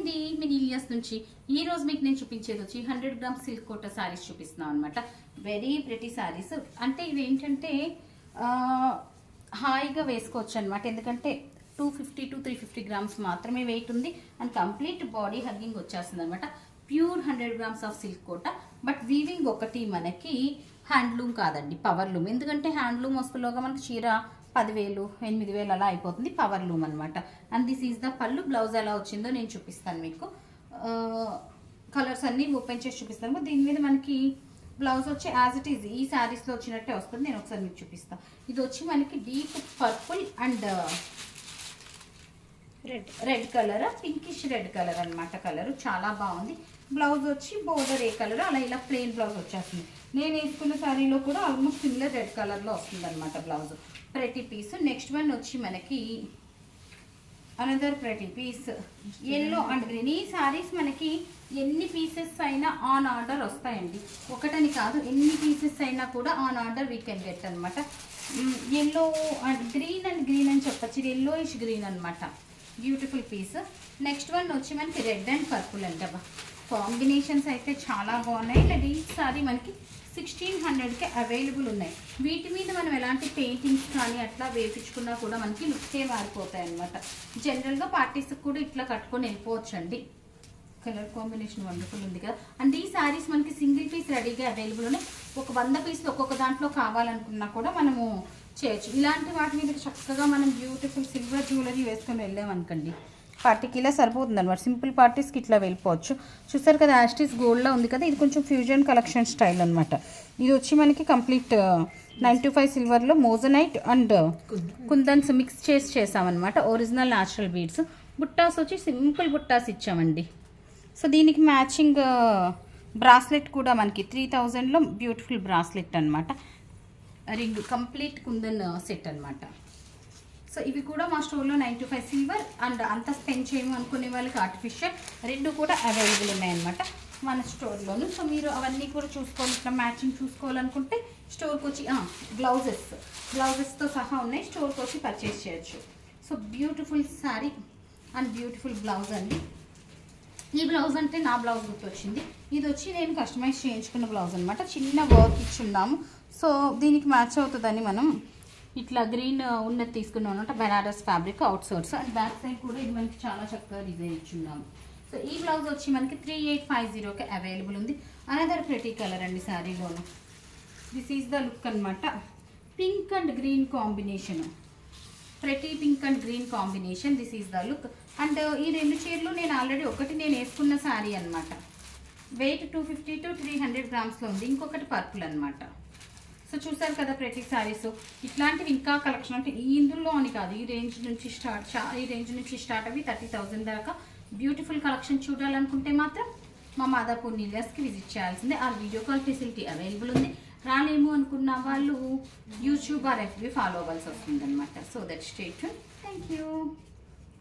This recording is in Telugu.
అండి మినీలియస్ నుంచి ఈ రోజు మీకు నేను చూపించేది వచ్చి hundred gram silk Kota sarees చూపిస్తున్నాను అనమాట వెరీ ప్రెటీ శారీస్ అంటే ఇవి ఏంటంటే ఆ, హాయిగా వేసుకోవచ్చు అనమాట ఎందుకంటే two fifty to three fifty grams మాత్రమే వెయిట్ ఉంది అండ్ కంప్లీట్ బాడీ హగ్గింగ్ వచ్చేస్తుంది అనమాట pure hundred grams of silk Kota but weaving ఒకటి మనకి హ్యాండ్లూమ్ కాదండి పవర్ లూమ్ ఎందుకంటే హ్యాండ్లూమ్ వస్తులోగా మనకి చీర పదివేలు ఎనిమిది వేలు అలా అయిపోతుంది పవర్ లూమ్ అనమాట అండ్ దిస్ ఈజ్ ద పళ్ళు బ్లౌజ్ ఎలా వచ్చిందో నేను చూపిస్తాను మీకు కలర్స్ అన్ని ఓపెన్ చేసి చూపిస్తాను దీని మీద మనకి బ్లౌజ్ వచ్చి యాజ్ ఇట్ ఈజ్ ఈ శారీస్లో వచ్చినట్టే వస్తుంది నేను ఒకసారి మీకు చూపిస్తాను ఇది వచ్చి మనకి deep purple and red red colour pinkish red colour అన్నమాట కలర్ చాలా బాగుంది బ్లౌజ్ వచ్చి బోర్డర్ ఏ కలర్ అలా ఇలా ప్లెయిన్ బ్లౌజ్ వచ్చేస్తుంది నేను వేసుకున్న శారీలో కూడా ఆల్మోస్ట్ సిమిలర్ రెడ్ కలర్లో వస్తుంది అనమాట బ్లౌజ్ ప్రతి పీస్ నెక్స్ట్ వన్ వచ్చి మనకి అనదర్ ప్రతి పీస్ ఎల్లో అండ్ గ్రీన్ ఈ శారీస్ మనకి ఎన్ని పీసెస్ అయినా ఆన్ ఆర్డర్ వస్తాయండి ఒకటని కాదు ఎన్ని పీసెస్ అయినా కూడా on order we can get అనమాట yellow and green and green అని చెప్పచ్చు ఇది ఎల్లో ఇష్ గ్రీన్ అనమాట బ్యూటిఫుల్ పీస్ నెక్స్ట్ వన్ వచ్చి మనకి రెడ్ అండ్ పర్పుల్ అంటబ్బా కాంబినేషన్స్ అయితే చాలా బాగున్నాయి ఇలా ఈ సారీ మనకి సిక్స్టీన్ హండ్రెడ్కి అవైలబుల్ ఉన్నాయి వీటి మీద మనం ఎలాంటి పెయింటింగ్స్ కానీ అట్లా వేపించుకున్నా కూడా మనకి లుక్కే మారిపోతాయి అనమాట జనరల్గా పార్టీస్కి కూడా ఇట్లా కట్టుకొని వెళ్ళిపోవచ్చు అండి కలర్ కాంబినేషన్ వండర్ఫుల్ ఉంది కదా అండ్ ఈ శారీస్ మనకి సింగిల్ పీస్ రెడీగా అవైలబుల్ ఉన్నాయి ఒక వంద పీస్లు ఒక్కొక్క దాంట్లో కావాలనుకున్నా కూడా మనము చేయొచ్చు ఇలాంటి వాటి మీద చక్కగా మనం బ్యూటిఫుల్ సిల్వర్ జ్యువెలరీ వేసుకొని వెళ్ళామనుకోండి పార్టీకి ఇలా సరిపోతుంది అనమాట సింపుల్ పార్టీస్కి ఇట్లా వెళ్ళిపోవచ్చు చూసారు కదా యాస్టీస్ గోల్డ్లో ఉంది కదా ఇది కొంచెం ఫ్యూజన్ కలెక్షన్ స్టైల్ అనమాట ఇది వచ్చి మనకి కంప్లీట్ నైన్ టు ఫైవ్ సిల్వర్లో మోజనైట్ అండ్ కుందన్స్ మిక్స్ చేసి చేసామన్నమాట ఒరిజినల్ న్యాచురల్ బీడ్స్ బుట్టాస్ వచ్చి సింపుల్ బుట్టాస్ ఇచ్చామండి సో దీనికి మ్యాచింగ్ బ్రాస్లెట్ కూడా మనకి త్రీ థౌజండ్లో బ్యూటిఫుల్ బ్రాస్లెట్ అనమాట రింగ్ కంప్లీట్ కుందన్ సెట్ అనమాట సో ఇవి కూడా మా స్టోర్లో nine two five silver and అంత స్పెండ్ చేయము అనుకునే వాళ్ళకి ఆర్టిఫిషియల్ రెండు కూడా అవైలబుల్ ఉన్నాయన్నమాట మన స్టోర్లోను సో మీరు అవన్నీ కూడా చూసుకోవాలి ఇట్లా మ్యాచింగ్ చూసుకోవాలనుకుంటే స్టోర్కి వచ్చి బ్లౌజెస్ బ్లౌజెస్తో సహా ఉన్నాయి స్టోర్కి వచ్చి పర్చేస్ చేయొచ్చు so beautiful saree and beautiful blouse అండి ఈ బ్లౌజ్ అంటే నా బ్లౌజ్ గుర్తొచ్చింది ఇది వచ్చి నేను కస్టమైజ్ చేయించుకున్న బ్లౌజ్ అనమాట చిన్న వర్క్ ఇచ్చున్నాము సో దీనికి మ్యాచ్ అవుతుందని మనం ఇట్లా గ్రీన్ ఉన్నది తీసుకున్నాం అనమాట Banaras fabric out source and back side కూడా ఇది మనకి చాలా చక్కగా డిజైన్ ఇచ్చున్నాము సో ఈ బ్లౌజ్ వచ్చి మనకి త్రీ ఎయిట్ ఫైవ్ జీరోకి అవైలబుల్ ఉంది అనదర్ ప్రతి కలర్ అండి శారీలోను దిస్ ఈజ్ ద లుక్ అనమాట pink and green combination pretty pink and green combination this is the look and ఈ రెండు చీరలు నేను ఆల్రెడీ ఒకటి నేను వేసుకున్న శారీ అనమాట weight two fifty to three hundred గ్రామ్స్లో ఉంది ఇంకొకటి పర్పుల్ అనమాట సో చూసారు కదా ప్రతి శారీస్ ఇట్లాంటివి ఇంకా కలెక్షన్ అంటే ఈ ఇందులో అని కాదు ఈ రేంజ్ నుంచి స్టార్ట్ చా- ఈ రేంజ్ నుంచి స్టార్ట్ అవి థర్టీ థౌజండ్ దాకా బ్యూటిఫుల్ కలెక్షన్ చూడాలనుకుంటే మాత్రం మా మాదాపూర్ నీలర్స్కి విజిట్ చేయాల్సిందే ఆ వీడియో కాల్ ఫెసిలిటీ అవైలబుల్ ఉంది రాలేము అనుకున్న వాళ్ళు యూట్యూబ్ ఆర్ ఎఫ్బి ఫాలో అవ్వాల్సి వస్తుంది అనమాట so that's it thank you